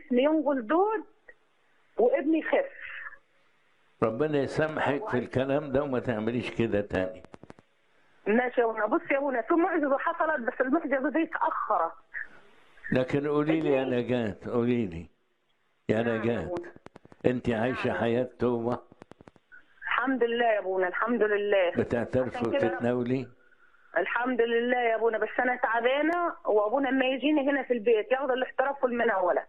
جسمي ينقل دود وابني يخف ربنا يسامحك في الكلام ده وما تعمليش كده تاني ماشي يا ابونا بص يا ابونا في معجزه حصلت بس المعجزه دي اتاخرت لكن قولي لي يا نجاة قولي لي يا نعم يا نجاة أبونا. انت عايشة حياة توبة الحمد لله يا ابونا الحمد لله بتعترفي عشان كده- وتتناولي الحمد لله يا ابونا بس انا تعبانه وابونا لما يجيني هنا في البيت ياخد الاحتراف والمناوله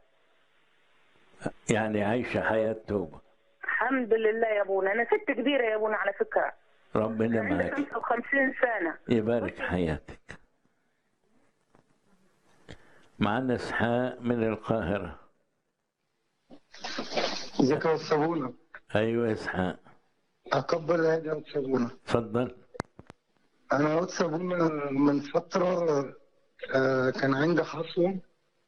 يعني عايشة حياة توبة الحمد لله يا ابونا انا ست كبيره يا ابونا على فكره ربنا عندي معك 55 سنه يبارك حياتك معنا اسحاق من القاهرة ازيك يا صابونة ايوه اسحاق اكبر العيد يا صابونة اتفضل انا يا صابونة من فترة آه، كان عندي حصوة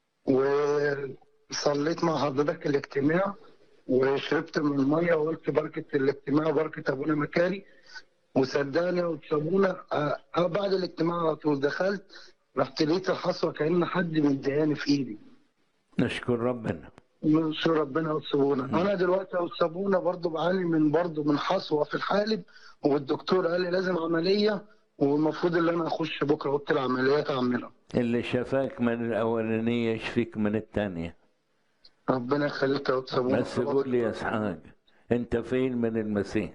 وصليت مع حضرتك الاجتماع وشربت من المية وقلت بركة الاجتماع وبركة ابونا مكاري وصدقني يا صابونة آه، آه، بعد الاجتماع على طول دخلت رحت لقيت الحصوة كأن حد مديهاني في ايدي نشكر ربنا نشكر ربنا والصابونه انا دلوقتي يا الصابونه برضو بعاني من برضو من حصوه في الحالب والدكتور قال لي لازم عمليه والمفروض ان انا اخش بكره اوضه العمليات اعملها اللي شفاك من الأولانية يشفيك من الثانية ربنا يخليك يا الصابونه بس قول لي يا اسحاق انت فين من المسيح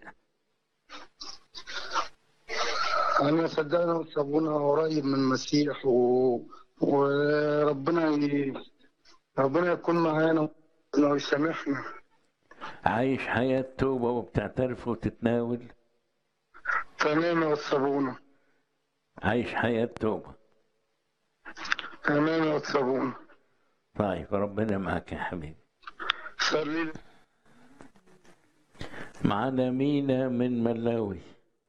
انا صدقني يا الصابونه قريب من المسيح و... وربنا ي... ربنا يكون معانا لو يسامحنا عايش حياة توبة وبتعترف وتتناول تمام يا الصابونه عايش حياة توبة تمام يا الصابونه طيب ربنا معك يا حبيبي صلي لي. معانا مينا من ملاوي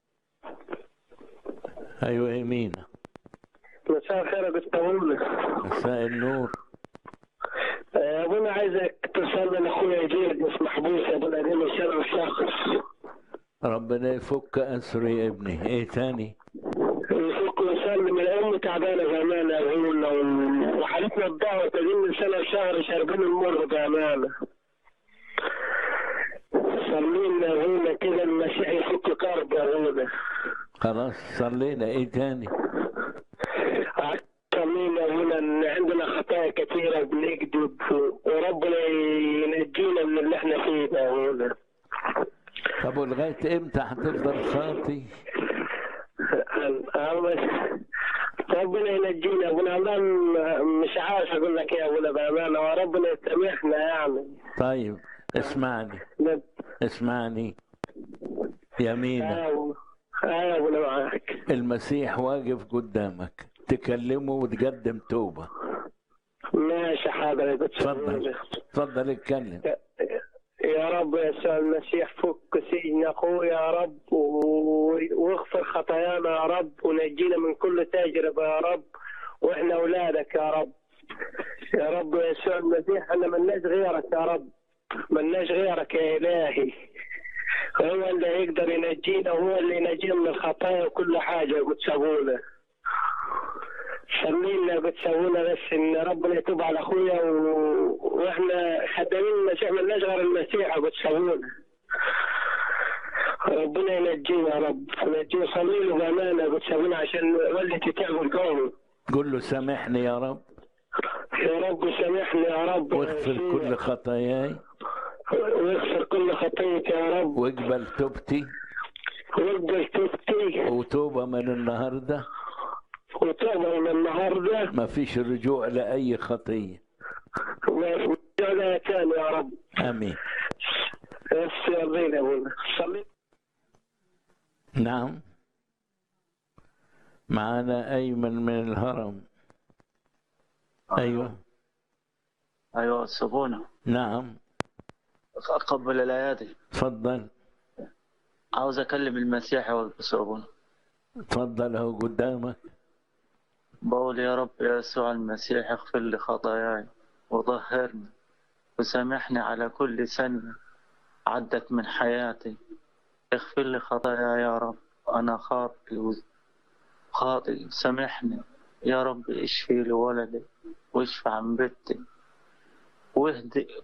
ايوه يا مينا مساء الخير يا قسطاوولة مساء النور يا ابونا عايزك تصلي لاخويا يزيد مش محبوس يا ابونا دي من شر الشخص ربنا يفك أسره يا ابني ايه تاني يفك ويصلي من امه تعبانه بامانه يا ابونا وحالتنا الضغط دي من سنه وشهر شاربين المر بامانه صلي لنا يا ابونا كده المسيح يفك كرب يا ابونا خلاص صلينا ايه تاني صلينا يا ابونا ان عندنا خطايا كثيره بنكذب وربنا ينجينا من اللي احنا فيه ده يا ابونا طب ولغاية امتى هتفضل خاطي الله- ربنا ينجينا يا ابونا والله م- مش عارف اقول لك ايه يا ابونا بامانه وربنا يسامحنا يعني طيب اسمعني ن- اسمعني يا مينا آه يا ابونا معاك المسيح واقف قدامك تكلمه وتقدم توبة ماشي حاضر يا قدس اتفضل اتفضل اتكلم يا رب يا يسوع المسيح فك سجن اخويا يا رب و- واغفر خطايانا يا رب ونجينا من كل تجربه يا رب واحنا اولادك يا رب يا رب يا يسوع المسيح احنا ملناش غيرك يا رب ملناش غيرك يا الهي هو اللي يقدر ينجينا وهو اللي ينجينا من الخطايا وكل حاجه يا قدس ابونا صلينا يا قدس ابونا بس ان ربنا يتوب على اخويا و... واحنا خدامين المسيح ملناش غير المسيح يا قدس ابونا ربنا ينجينا يا رب ينجينا صلي له بامانه يا قدس ابونا عشان والدتي تعمل قوي قول له سامحني يا رب يا رب سامحني يا رب واغفر كل خطاياي واغفر كل خطيتي يا رب واقبل توبتي واقبل توبتي وتوبة من النهاردة وتقبل من النهارده ما فيش رجوع لأي خطية ما في تاني يا رب آمين بس يرضينا يا ابونا صلي نعم معنا أيمن من الهرم أيوة ايوه الصابونه نعم اقبل الايادي تفضل عاوز اكلم المسيح والصابونه تفضل أهو قدامك بقول يا رب يا يسوع المسيح اغفر لي خطاياي وطهرني وسامحني على كل سنة عدت من حياتي اغفر لي خطاياي يا رب أنا خاطئ خاطئ سامحني يا رب اشفي لي ولدي واشفي عن بنتي واهدي